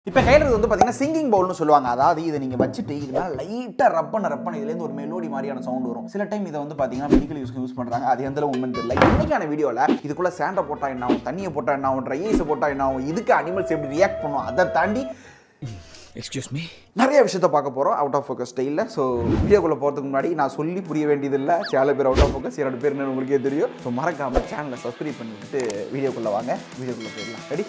இப்போ கையில் வந்து பார்த்தீங்கன்னா சிங்கிங் பவுல்னு சொல்லுவாங்க அதாவது இதை நீங்கள் வச்சுட்டு இது மேலே லைட்டாக ரப்பன ரப்பன இதுலேருந்து ஒரு மெலோடி மாதிரியான சவுண்ட் வரும் சில டைம் இதை வந்து பார்த்தீங்கன்னா மெடிக்கல் யூஸ் யூஸ் பண்ணுறாங்க அது எந்த அளவு உண்மைன்னு தெரியல இன்னைக்கான வீடியோவில் இதுக்குள்ளே சாண்டை போட்டால் என்ன ஆகும் தண்ணியை போட்டால் என்ன ஆகும் ட்ரை ஐஸை போட்டால் என்ன ஆகும் இதுக்கு அனிமல்ஸ் எப்படி ரியாக்ட் பண்ணும் அதை தாண்டி எக்ஸ்கியூஸ் மீ நிறைய விஷயத்த பார்க்க போகிறோம் அவுட் ஆஃப் ஃபோக்கஸ் ஸ்டைலில் ஸோ வீடியோக்குள்ளே போகிறதுக்கு முன்னாடி நான் சொல்லி புரிய வேண்டியதில்லை சேனல் பேர் அவுட் ஆஃப் ஃபோக்கஸ் என்னோட பேர் என்னன்னு உங்களுக்கே தெரியும் ஸோ மறக்காம சேனலை சப்ஸ்கிரைப் பண்ணிட்டு வீடியோக்குள்ளே வாங்க வீடியோக்குள்ளே போயிடலாம் ரெடி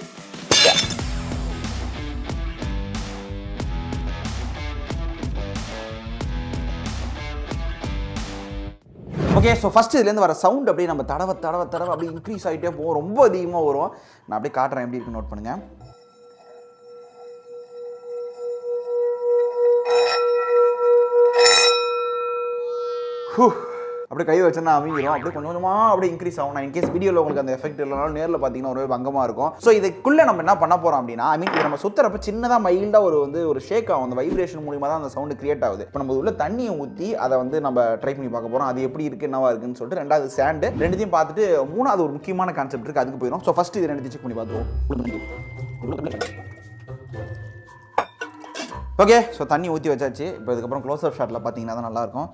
ஓகே ஸோ ஃபஸ்ட் இதுலேருந்து வர சவுண்ட் அப்படியே நம்ம தடவை தடவை தடவை அப்படியே இன்க்ரீஸ் ஆகிட்டே போகும் ரொம்ப அதிகமாக வரும் நான் அப்படியே காட்டுறேன் எப்படி இருக்கு நோட் பண்ணுங்கள் ஹூ. அப்படியே கை வச்சேன்னா அமைங்கிடும் அப்படியே கொஞ்சம் கொஞ்சமாக அப்படியே இன்க்ரீஸ் ஆகும் நான் இன்கேஸ் வீடியோவில் உங்களுக்கு அந்த எஃபெக்ட் இல்லைனாலும் நேரில் பார்த்தீங்கன்னா ஒரு பங்கமாக இருக்கும் ஸோ இதுக்குள்ளே நம்ம என்ன பண்ண போகிறோம் அப்படின்னா ஐ மீன் நம்ம சுற்றுறப்ப சின்னதாக மைல்டாக ஒரு வந்து ஒரு ஷேக் ஆகும் அந்த வைப்ரேஷன் மூலியமாக தான் அந்த சவுண்டு கிரியேட் ஆகுது இப்போ நம்ம உள்ள தண்ணியை ஊற்றி அதை வந்து நம்ம ட்ரை பண்ணி பார்க்க போகிறோம் அது எப்படி இருக்குது என்னவா இருக்குன்னு சொல்லிட்டு ரெண்டாவது சாண்டு ரெண்டுத்தையும் பார்த்துட்டு மூணாவது ஒரு முக்கியமான கான்செப்ட் இருக்குது அதுக்கு போயிடும் ஸோ ஃபஸ்ட்டு இது ரெண்டுத்தையும் செக் பண்ணி பார்த்துருவோம் ஓகே ஸோ தண்ணி ஊற்றி வச்சாச்சு இப்போ இதுக்கப்புறம் க்ளோஸ் அப் ஷாட்டில் பார்த்தீங்கன்னா தான் நல்லாயிருக்கும்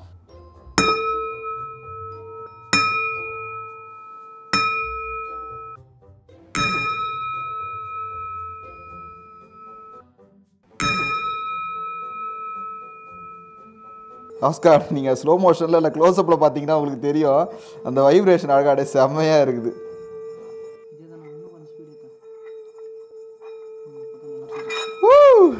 ஆஸ்கார் நீங்கள் ஸ்லோ மோஷனில் இல்லை க்ளோஸ்அப்பில் பார்த்தீங்கன்னா உங்களுக்கு தெரியும் அந்த வைப்ரேஷன் அழகாடே செம்மையாக இருக்குது Woo!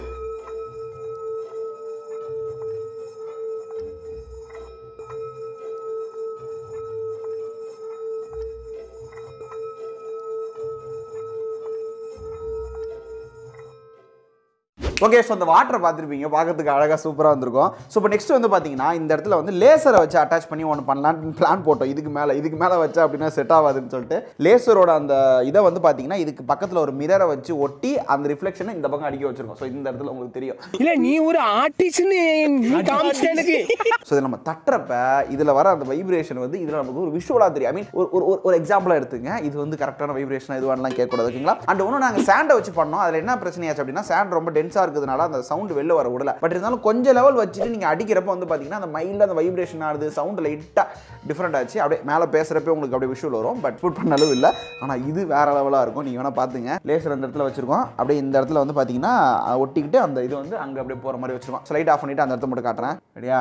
ஓகே ஸோ அந்த வாட்டரை பார்த்துருப்பீங்க பார்க்கறதுக்கு அழகாக சூப்பராக வந்திருக்கும் ஸோ இப்போ நெக்ஸ்ட் வந்து பார்த்தீங்கன்னா இந்த இடத்துல வந்து லேசரை வச்சு அட்டாச் பண்ணி ஒன்று பண்ணலான்னு பிளான் போட்டோம் இதுக்கு மேலே இதுக்கு மேலே வச்சா அப்படின்னா செட் ஆகாதுன்னு சொல்லிட்டு லேசரோட அந்த இதை வந்து பார்த்தீங்கன்னா இதுக்கு பக்கத்தில் ஒரு மிரரை வச்சு ஒட்டி அந்த ரிஃப்ளெக்ஷனை இந்த பக்கம் அடிக்க வச்சிருக்கோம் ஸோ இந்த இடத்துல உங்களுக்கு தெரியும் இல்ல நீ ஒரு ஆர்டிஸ்ட்னு நீ காமிச்சிட்ட எனக்கு ஸோ இதை நம்ம தட்டுறப்ப இதில் வர அந்த வைப்ரேஷன் வந்து இதில் நமக்கு ஒரு விஷுவலாக தெரியும் ஐ மீன் ஒரு ஒரு ஒரு- ஒரு எக்ஸாம்பிளாக எடுத்துங்க இது வந்து கரெக்டான வைப்ரேஷன் இதுவானலாம் கேட்கக்கூடாது ஓகேங்களா அண்ட் ஒன்று நாங்கள் சேண்டை வச்சு பண்ணோம் அதில் என்ன பிரச்சனையாச்சு அப்படின்னா சேண்ட் ரொம்ப டென்ஸாக இருக்கிறதுனால அந்த சவுண்ட் வெளில வர விடல பட் இருந்தாலும் கொஞ்சம் லெவல் வச்சுட்டு நீங்கள் அடிக்கிறப்ப வந்து பார்த்தீங்கன்னா அந்த மைண்டில் அந்த வைப்ரேஷன் ஆகுது சவுண்ட் லைட்டாக டிஃப்ரெண்ட் ஆச்சு அப்படியே மேலே பேசுகிறப்ப உங்களுக்கு அப்படியே விஷுவல் வரும் பட் ஃபுட் பண்ண அளவு இல்லை ஆனால் இது வேற லெவலாக இருக்கும் நீங்கள் வேணால் பார்த்துங்க லேசர் அந்த இடத்துல வச்சிருக்கோம் அப்படியே இந்த இடத்துல வந்து பார்த்தீங்கன்னா அஹ், ஒட்டிக்கிட்டு அந்த இது வந்து அங்கே அப்படியே போகிற மாதிரி வச்சிருக்கோம் ஸோ லைட் ஆஃப் பண்ணிவிட்டு அந்த இடத்த மட்டும் காட்டுறேன் ரெடியா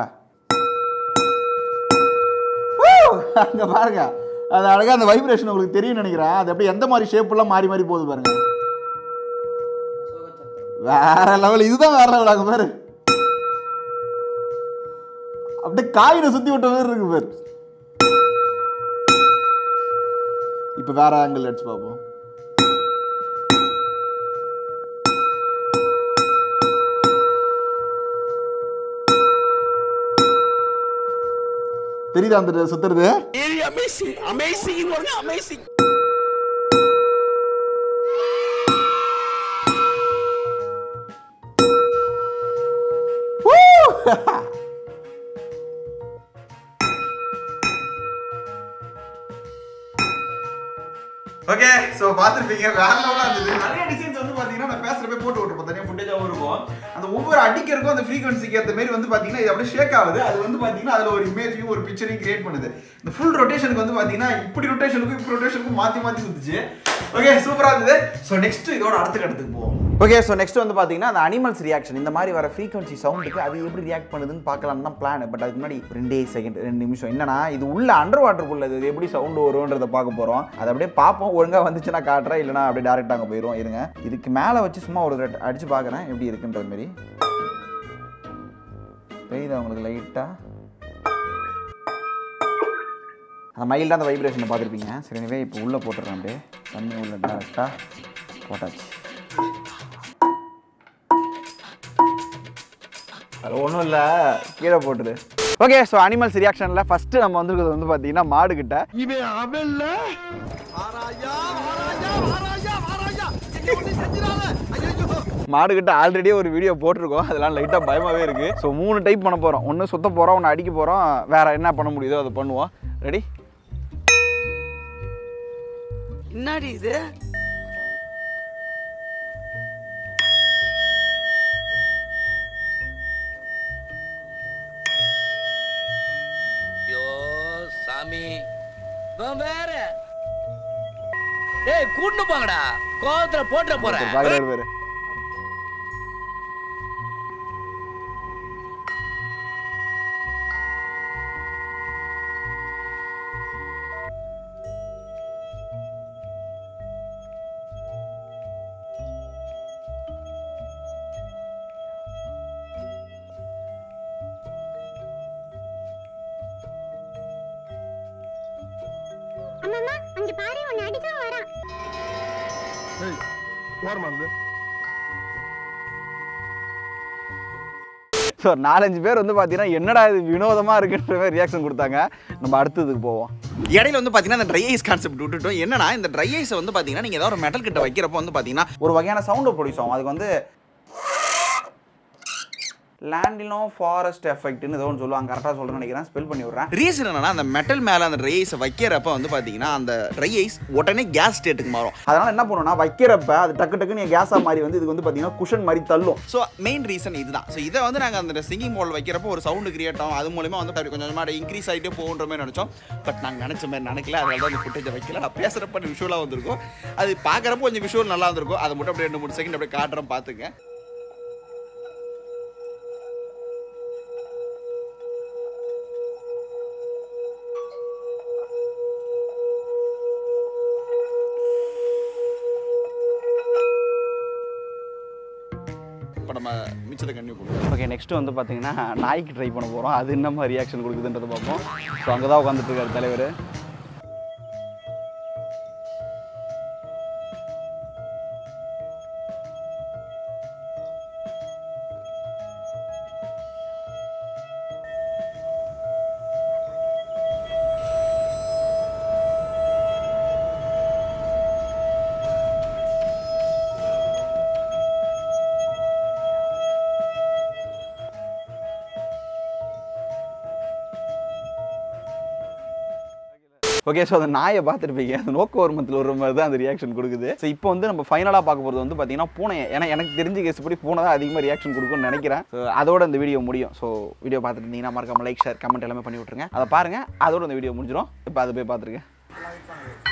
அங்க பாருங்க அது அழகா அந்த வைப்ரேஷன் உங்களுக்கு தெரியும் நினைக்கிறேன் அது அப்படியே எந்த மாதிரி ஷேப்லாம் மாறி மாறி போகுது பாருங்க வேற லெவல் இதுதான் வேற லெவல் ஆகும் பாரு அப்படியே காயினை சுத்தி விட்ட மாதிரி இருக்கு பாரு இப்போ வேற ஆங்கிள் அடிச்சு பார்ப்போம் தெரியுதா அந்த சுத்துறது amazing amazing amazing okay so பார்த்துருப்பீங்க வேற லெவலாக இருந்தது நிறைய டிசைன்ஸ் வந்து பார்த்தீங்கன்னா நான் பேசுகிறப்ப போட்டு விட்டுருப்போம் தனியாக ஃபுட்டேஜாகவும் இருக்கும் அந்த ஒவ்வொரு அடிக்கிறதுக்கும் அந்த ஃப்ரீக்வன்சிக்கு ஏற்ற மாதிரி வந்து பார்த்தீங்கன்னா இது அப்படியே ஷேக் ஆகுது அது வந்து பார்த்தீங்கன்னா அதில் ஒரு இமேஜையும் ஒரு பிக்சரையும் கிரியேட் பண்ணுது இந்த ஃபுல் ரொட்டேஷனுக்கு வந்து பார்த்தீங்கன்னா இப்படி ரொட்டேஷனுக்கும் இப்படி ரொட்டேஷனுக்கும் மாற்றி மாற்றி சுத்துச்சு ஓகே சூப்பராக இருந்தது ஸோ நெக்ஸ்ட் இதோட அடுத்த கட்டத்துக்கு போவோம் ஓகே ஸோ நெக்ஸ்ட் வந்து பார்த்தீங்கன்னா அந்த அனிமல்ஸ் ரியாக்ஷன் இந்த மாதிரி வர ஃப்ரீக்வன்சி சவுண்டுக்கு அது எப்படி ரியாக்ட் பண்ணுதுன்னு பார்க்கலாம் தான் பிளான் பட் அதுக்கு முன்னாடி ரெண்டே செகண்ட் ரெண்டு நிமிஷம் என்னன்னா இது உள்ள அண்டர் வாட்டருக்குள்ள இது எப்படி சவுண்டு வரும்ன்றதை பார்க்க போகிறோம் அதை அப்படியே பார்ப்போம் ஒழுங்காக வந்துச்சுன்னா காட்டுறேன் இல்லைனா அப்படியே டேரெக்டாக அங்கே போயிடும் இருங்க இதுக்கு மேலே வச்சு சும்மா ஒரு ரெட் அடிச்சு பார்க்குறேன் எப்படி இருக்குன்ற மாதிரி தெரியுதா உங்களுக்கு லைட்டாக அந்த மைல்டாக அந்த வைப்ரேஷனை பார்த்துருப்பீங்க சரி எனவே இப்போ உள்ளே போட்டுறேன் அப்படியே தண்ணி உள்ள டேரெக்டாக போட்டாச்சு அது ஒன்றும் இல்லை கீழே போட்டுரு ஓகே ஸோ அனிமல்ஸ் ரியாக்ஷனில் ஃபஸ்ட்டு நம்ம வந்திருக்கிறது வந்து பார்த்தீங்கன்னா மாடுகிட்ட இவன் அவன்ல மாடுகிட்ட ஆல்ரெடி ஒரு வீடியோ போட்டிருக்கோம் அதெல்லாம் லைட்டாக பயமாகவே இருக்குது ஸோ மூணு டைப் பண்ண போகிறோம் ஒன்று சுத்த போகிறோம் ஒன்று அடிக்க போகிறோம் வேறு என்ன பண்ண முடியுதோ அதை பண்ணுவோம் ரெடி என்னடி இது இவன் வேற டேய் கூட்டு போங்கடா கோவத்துல போட்டுற போறேன் பாக்குறாரு பேரு அம்மம்மா அங்க பாரு உன்னை அடிக்க வரான் ஸோ நாலஞ்சு பேர் வந்து பார்த்தீங்கன்னா என்னடா இது வினோதமாக இருக்குன்ற மாதிரி ரியாக்ஷன் கொடுத்தாங்க நம்ம அடுத்ததுக்கு போவோம் இடையில வந்து பார்த்தீங்கன்னா இந்த ட்ரை ஐஸ் கான்செப்ட் விட்டுட்டோம் என்னன்னா இந்த ட்ரை ஐஸை வந்து பார்த்தீங்கன்னா நீங்கள் ஏதாவது ஒரு மெட்டல் கிட்ட வைக்கிறப்போ வந்து பார்த்தீங்கன்னா ஒரு வகையான சவுண்டை ப்ரொடியூஸ் ஆகும் அதுக்கு வந்து லேண்டினோ ஃபாரஸ்ட் எஃபெக்ட்னு ஏதோ ஒன்று சொல்லுவாங்க கரெக்டாக சொல்கிறேன்னு நினைக்கிறேன் ஸ்பெல் பண்ணி விட்றேன் ரீசன் என்னன்னா அந்த மெட்டல் மேலே அந்த ட்ரை ஐஸை வைக்கிறப்ப வந்து பார்த்தீங்கன்னா அந்த ட்ரை ஐஸ் உடனே கேஸ் ஸ்டேட்டுக்கு மாறும் அதனால் என்ன பண்ணுவோம்னா வைக்கிறப்ப அது டக்கு டக்குன்னு கேஸாக மாறி வந்து இதுக்கு வந்து பார்த்தீங்கன்னா குஷன் மாதிரி தள்ளும் ஸோ மெயின் ரீசன் இதுதான் ஸோ இதை வந்து நாங்கள் அந்த சிங்கிங் மோல் வைக்கிறப்போ ஒரு சவுண்டு கிரியேட் ஆகும் அது மூலியமாக வந்து அப்படி கொஞ்சம் கொஞ்சமாக இன்க்ரீஸ் ஆகிட்டே போகுன்ற மாதிரி நினச்சோம் பட் நாங்கள் நினச்ச மாதிரி நினைக்கல அதனால தான் அந்த ஃபுட்டேஜை வைக்கல நான் பேசுகிறப்ப விஷுவலாக வந்திருக்கும் அது பார்க்குறப்போ கொஞ்சம் விஷுவல் நல்லா வந்திருக்கும் அதை மட்டும் அப்படியே ரெண்டு மூணு செகண்ட் அப்படியே காட்டுறோம் பார்த்துங்க இப்போ நம்ம மிச்சத்தை கண்டினியூ பண்ணுவோம் ஓகே நெக்ஸ்ட் வந்து பார்த்தீங்கன்னா நாய்க்கு ட்ரை பண்ண போகிறோம் அது என்ன மாதிரி ரியாக்ஷன் கொடுக்குதுன்றதை பார்ப்போம் ஸோ அங்கே தான் உட்காந்துட்டு இருக்காரு தலைவர் ஓகே ஸோ அந்த நாயை பார்த்துருப்பீங்க அந்த நோக்க வருமத்தில் ஒரு மாதிரி தான் அந்த ரியாக்ஷன் கொடுக்குது ஸோ இப்போ வந்து நம்ம ஃபைனலாக பார்க்க போகிறது வந்து பார்த்தீங்கன்னா பூனை ஏன்னா எனக்கு தெரிஞ்ச கேஸ் படி பூனை தான் அதிகமாக ரியாக்ஷன் கொடுக்கும்னு நினைக்கிறேன் ஸோ அதோட இந்த வீடியோ முடியும் ஸோ வீடியோ பார்த்துட்டு இருந்தீங்கன்னா மறக்காம லைக் ஷேர் கமெண்ட் எல்லாமே பண்ணி விட்ருங்க அதை பாருங்கள் அதோட இந்த வீடியோ முடிஞ்சிடும் இப்போ அதை போய் பார்த்துருங்க